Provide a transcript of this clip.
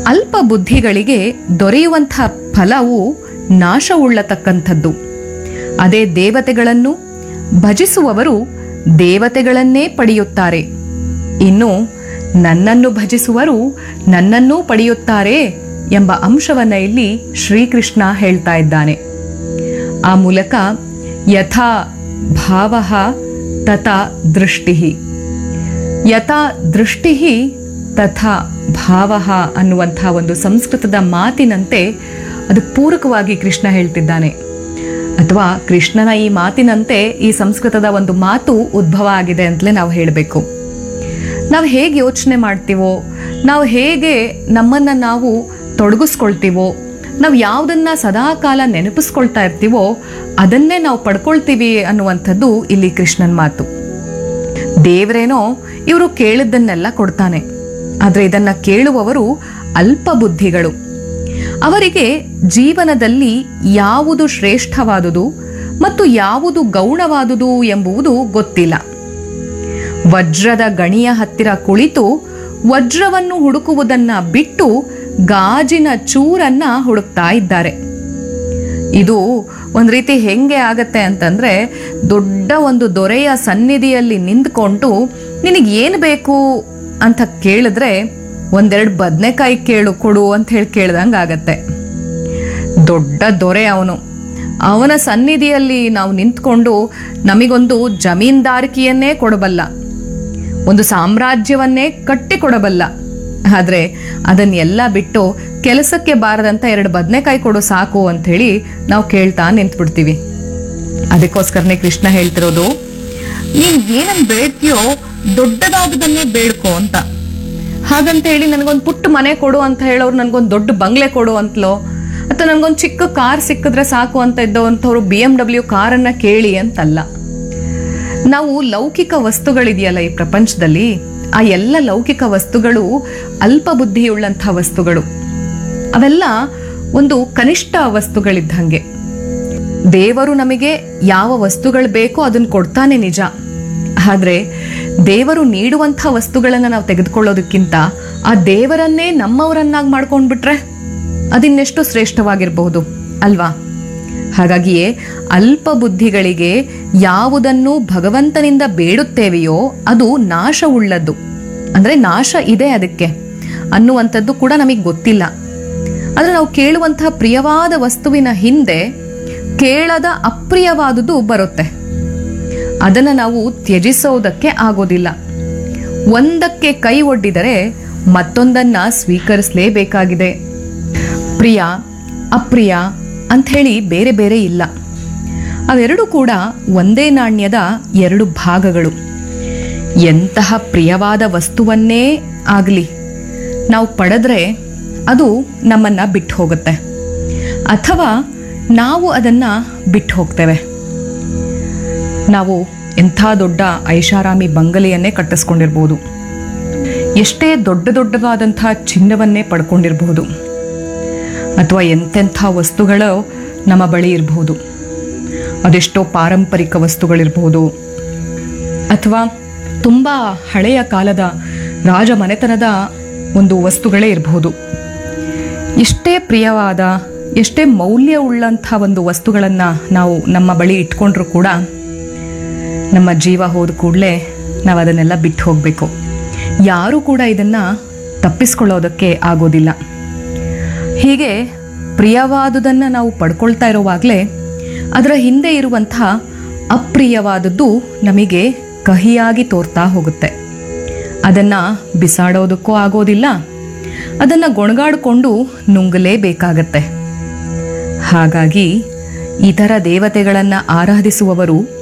ಅಲ್ಪ ಬುದ್ಧಿಗಳಿಗೆ ದೊರೆಯುವಂಥ ಫಲವು ನಾಶವುಳ್ಳತಕ್ಕಂಥದ್ದು ಅದೇ ದೇವತೆಗಳನ್ನು ಭಜಿಸುವವರು ದೇವತೆಗಳನ್ನೇ ಪಡೆಯುತ್ತಾರೆ ಇನ್ನು ನನ್ನನ್ನು ಭಜಿಸುವರು ನನ್ನನ್ನೂ ಪಡೆಯುತ್ತಾರೆ ಎಂಬ ಅಂಶವನ್ನ ಇಲ್ಲಿ ಶ್ರೀಕೃಷ್ಣ ಹೇಳ್ತಾ ಇದ್ದಾನೆ ಆ ಮೂಲಕ ಯಥಾ ಭಾವ ತಥಾ ದೃಷ್ಟಿ ಯಥಾ ದೃಷ್ಟಿ ತಥಾ ಭಾವ ಅನ್ನುವಂಥ ಒಂದು ಸಂಸ್ಕೃತದ ಮಾತಿನಂತೆ ಅದು ಪೂರಕವಾಗಿ ಕೃಷ್ಣ ಹೇಳ್ತಿದ್ದಾನೆ ಅಥವಾ ಕೃಷ್ಣನ ಈ ಮಾತಿನಂತೆ ಈ ಸಂಸ್ಕೃತದ ಒಂದು ಮಾತು ಉದ್ಭವ ಆಗಿದೆ ಅಂತಲೇ ನಾವು ಹೇಳಬೇಕು ನಾವು ಹೇಗೆ ಯೋಚನೆ ಮಾಡ್ತೀವೋ ನಾವು ಹೇಗೆ ನಮ್ಮನ್ನು ನಾವು ತೊಡಗಿಸ್ಕೊಳ್ತೀವೋ ನಾವು ಯಾವುದನ್ನ ಸದಾಕಾಲ ನೆನಪಿಸ್ಕೊಳ್ತಾ ಇರ್ತೀವೋ ಅದನ್ನೇ ನಾವು ಪಡ್ಕೊಳ್ತೀವಿ ಅನ್ನುವಂಥದ್ದು ಇಲ್ಲಿ ಕೃಷ್ಣನ ಮಾತು ದೇವರೇನೋ ಇವರು ಕೇಳಿದ್ದನ್ನೆಲ್ಲ ಕೊಡ್ತಾನೆ ಆದರೆ ಇದನ್ನ ಕೇಳುವವರು ಅಲ್ಪ ಬುದ್ಧಿಗಳು ಅವರಿಗೆ ಜೀವನದಲ್ಲಿ ಯಾವುದು ಶ್ರೇಷ್ಠವಾದುದು ಮತ್ತು ಯಾವುದು ಗೌಣವಾದುದು ಎಂಬುವುದು ಗೊತ್ತಿಲ್ಲ ವಜ್ರದ ಗಣಿಯ ಹತ್ತಿರ ಕುಳಿತು ವಜ್ರವನ್ನು ಹುಡುಕುವುದನ್ನ ಬಿಟ್ಟು ಗಾಜಿನ ಚೂರನ್ನ ಹುಡುಕ್ತಾ ಇದ್ದಾರೆ ಇದು ಒಂದ್ ರೀತಿ ಹೆಂಗೆ ಆಗತ್ತೆ ಅಂತಂದ್ರೆ ದೊಡ್ಡ ಒಂದು ದೊರೆಯ ಸನ್ನಿಧಿಯಲ್ಲಿ ನಿಂತ್ಕೊಂಡು ನಿನಗೆ ಏನು ಬೇಕು ಅಂತ ಕೇಳಿದ್ರೆ ಒಂದೆರಡು ಬದನೆಕಾಯಿ ಕೇಳು ಕೊಡು ಅಂತ ಹೇಳಿ ಕೇಳ್ದಂಗೆ ಆಗತ್ತೆ ದೊಡ್ಡ ದೊರೆ ಅವನು ಅವನ ಸನ್ನಿಧಿಯಲ್ಲಿ ನಾವು ನಿಂತ್ಕೊಂಡು ನಮಗೊಂದು ಜಮೀನ್ದಾರಿಕೆಯನ್ನೇ ಕೊಡಬಲ್ಲ ಒಂದು ಸಾಮ್ರಾಜ್ಯವನ್ನೇ ಕಟ್ಟಿಕೊಡಬಲ್ಲ ಆದ್ರೆ ಅದನ್ನೆಲ್ಲ ಬಿಟ್ಟು ಕೆಲಸಕ್ಕೆ ಬಾರದಂತ ಎರಡು ಬದನೆಕಾಯಿ ಕೊಡು ಸಾಕು ಅಂತ ಹೇಳಿ ನಾವು ಕೇಳ್ತಾ ನಿಂತ್ಬಿಡ್ತೀವಿ ಅದಕ್ಕೋಸ್ಕರನೇ ಕೃಷ್ಣ ಹೇಳ್ತಿರೋದು ನೀನ್ ಏನನ್ ಬೇಡ್ತೀಯೋ ದೊಡ್ಡದಾದುದನ್ನೇ ಬೇಡ್ಕೋ ಅಂತ ಹಾಗಂತ ಹೇಳಿ ನನಗೊಂದು ಪುಟ್ಟ ಮನೆ ಕೊಡು ಅಂತ ಹೇಳೋರು ನನಗೊಂದು ದೊಡ್ಡ ಬಂಗ್ಲೆ ಕೊಡು ಅಂತಲೋ ಅಥವಾ ನನಗೊಂದು ಚಿಕ್ಕ ಕಾರ್ ಸಿಕ್ಕಿದ್ರೆ ಸಾಕು ಅಂತ ಇದ್ದವಂಥವ್ರು ಬಿ ಎಂ ಡಬ್ಲ್ಯೂ ಕಾರನ್ನ ಕೇಳಿ ಅಂತಲ್ಲ ನಾವು ಲೌಕಿಕ ವಸ್ತುಗಳಿದೆಯಲ್ಲ ಈ ಪ್ರಪಂಚದಲ್ಲಿ ಆ ಎಲ್ಲ ಲೌಕಿಕ ವಸ್ತುಗಳು ಅಲ್ಪ ಬುದ್ಧಿಯುಳ್ಳಂಥ ವಸ್ತುಗಳು ಅವೆಲ್ಲ ಒಂದು ಕನಿಷ್ಠ ವಸ್ತುಗಳಿದ್ದಂಗೆ ದೇವರು ನಮಗೆ ಯಾವ ವಸ್ತುಗಳು ಬೇಕೋ ಅದನ್ನ ಕೊಡ್ತಾನೆ ನಿಜ ಆದ್ರೆ ದೇವರು ನೀಡುವಂಥ ವಸ್ತುಗಳನ್ನ ನಾವು ತೆಗೆದುಕೊಳ್ಳೋದಕ್ಕಿಂತ ಆ ದೇವರನ್ನೇ ನಮ್ಮವರನ್ನಾಗಿ ಮಾಡ್ಕೊಂಡ್ಬಿಟ್ರೆ ಅದಿನ್ನೆಷ್ಟು ಶ್ರೇಷ್ಠವಾಗಿರಬಹುದು ಅಲ್ವಾ ಹಾಗಾಗಿಯೇ ಅಲ್ಪ ಬುದ್ಧಿಗಳಿಗೆ ಯಾವುದನ್ನು ಭಗವಂತನಿಂದ ಬೇಡುತ್ತೇವೆಯೋ ಅದು ನಾಶವುಳ್ಳದ್ದು ಅಂದ್ರೆ ನಾಶ ಇದೆ ಅದಕ್ಕೆ ಅನ್ನುವಂಥದ್ದು ಕೂಡ ನಮಗೆ ಗೊತ್ತಿಲ್ಲ ಆದ್ರೆ ನಾವು ಕೇಳುವಂತಹ ಪ್ರಿಯವಾದ ವಸ್ತುವಿನ ಹಿಂದೆ ಕೇಳದ ಅಪ್ರಿಯವಾದುದು ಬರುತ್ತೆ ಅದನ್ನು ನಾವು ತ್ಯಜಿಸೋದಕ್ಕೆ ಆಗೋದಿಲ್ಲ ಒಂದಕ್ಕೆ ಕೈ ಒಡ್ಡಿದರೆ ಮತ್ತೊಂದನ್ನ ಸ್ವೀಕರಿಸಲೇಬೇಕಾಗಿದೆ ಪ್ರಿಯ ಅಪ್ರಿಯ ಅಂಥೇಳಿ ಬೇರೆ ಬೇರೆ ಇಲ್ಲ ಅವೆರಡೂ ಕೂಡ ಒಂದೇ ನಾಣ್ಯದ ಎರಡು ಭಾಗಗಳು ಎಂತಹ ಪ್ರಿಯವಾದ ವಸ್ತುವನ್ನೇ ಆಗಲಿ ನಾವು ಪಡೆದ್ರೆ ಅದು ನಮ್ಮನ್ನ ಬಿಟ್ಟು ಹೋಗುತ್ತೆ ಅಥವಾ ನಾವು ಅದನ್ನ ಬಿಟ್ಟು ಹೋಗ್ತೇವೆ ನಾವು ಎಂಥ ದೊಡ್ಡ ಐಷಾರಾಮಿ ಬಂಗಲೆಯನ್ನೇ ಕಟ್ಟಿಸ್ಕೊಂಡಿರ್ಬೋದು ಎಷ್ಟೇ ದೊಡ್ಡ ದೊಡ್ಡವಾದಂಥ ಚಿನ್ನವನ್ನೇ ಪಡ್ಕೊಂಡಿರ್ಬೋದು ಅಥವಾ ಎಂತೆಂಥ ವಸ್ತುಗಳು ನಮ್ಮ ಬಳಿ ಇರಬಹುದು ಅದೆಷ್ಟೋ ಪಾರಂಪರಿಕ ವಸ್ತುಗಳಿರ್ಬೋದು ಅಥವಾ ತುಂಬ ಹಳೆಯ ಕಾಲದ ರಾಜ ಮನೆತನದ ಒಂದು ವಸ್ತುಗಳೇ ಇರಬಹುದು ಎಷ್ಟೇ ಪ್ರಿಯವಾದ ಎಷ್ಟೇ ಮೌಲ್ಯವುಳ್ಳಂಥ ಒಂದು ವಸ್ತುಗಳನ್ನು ನಾವು ನಮ್ಮ ಬಳಿ ಇಟ್ಕೊಂಡ್ರೂ ಕೂಡ ನಮ್ಮ ಜೀವ ಹೋದ ಕೂಡಲೇ ನಾವು ಅದನ್ನೆಲ್ಲ ಬಿಟ್ಟು ಹೋಗಬೇಕು ಯಾರೂ ಕೂಡ ಇದನ್ನು ತಪ್ಪಿಸ್ಕೊಳ್ಳೋದಕ್ಕೆ ಆಗೋದಿಲ್ಲ ಹೀಗೆ ಪ್ರಿಯವಾದುದನ್ನು ನಾವು ಪಡ್ಕೊಳ್ತಾ ಇರುವಾಗಲೇ ಅದರ ಹಿಂದೆ ಇರುವಂಥ ಅಪ್ರಿಯವಾದದ್ದು ನಮಗೆ ಕಹಿಯಾಗಿ ತೋರ್ತಾ ಹೋಗುತ್ತೆ ಅದನ್ನು ಬಿಸಾಡೋದಕ್ಕೂ ಆಗೋದಿಲ್ಲ ಅದನ್ನು ಗೊಣಗಾಡಿಕೊಂಡು ನುಂಗಲೇಬೇಕಾಗತ್ತೆ ಹಾಗಾಗಿ ಇತರ ದೇವತೆಗಳನ್ನು ಆರಾಧಿಸುವವರು